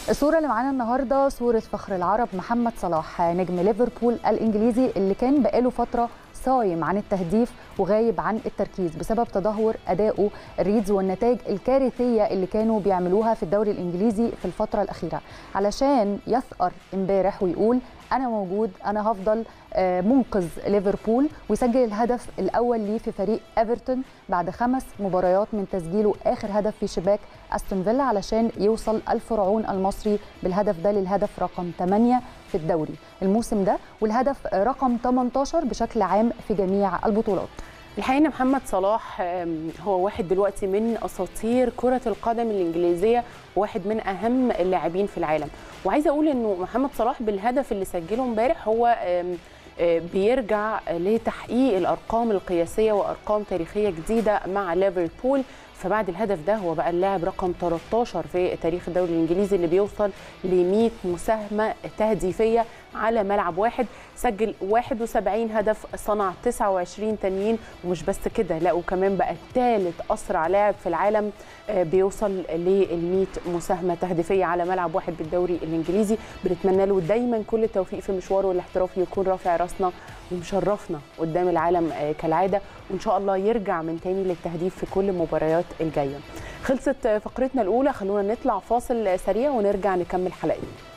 الصورة اللي معانا النهاردة صورة فخر العرب محمد صلاح نجم ليفربول الإنجليزي اللي كان بقاله فترة صايم عن التهديف وغايب عن التركيز بسبب تدهور أدائه الريدز والنتائج الكارثية اللي كانوا بيعملوها في الدوري الإنجليزي في الفترة الأخيرة علشان يثأر امبارح ويقول أنا موجود أنا هفضل منقذ ليفربول ويسجل الهدف الأول ليه في فريق ايفرتون بعد خمس مباريات من تسجيله آخر هدف في شباك أستون فيلا علشان يوصل الفرعون المصري بالهدف ده للهدف رقم 8 في الدوري الموسم ده والهدف رقم 18 بشكل عام في جميع البطولات الحقيقه ان محمد صلاح هو واحد دلوقتي من اساطير كره القدم الانجليزيه واحد من اهم اللاعبين في العالم وعايزه اقول انه محمد صلاح بالهدف اللي سجله امبارح هو بيرجع لتحقيق الارقام القياسيه وارقام تاريخيه جديده مع ليفربول فبعد الهدف ده هو بقى اللاعب رقم 13 في تاريخ الدوري الانجليزي اللي بيوصل ل 100 مساهمه تهديفيه على ملعب واحد سجل 71 هدف صنع 29 تانيين ومش بس كده لا وكمان بقى ثالث اسرع لاعب في العالم بيوصل لل 100 مساهمه تهديفيه على ملعب واحد بالدوري الانجليزي بنتمنى له دايما كل التوفيق في مشواره الاحترافي يكون رافع راسنا ومشرفنا قدام العالم كالعاده وان شاء الله يرجع من تاني للتهديف في كل المباريات الجايه خلصت فقرتنا الاولى خلونا نطلع فاصل سريع ونرجع نكمل حلقتنا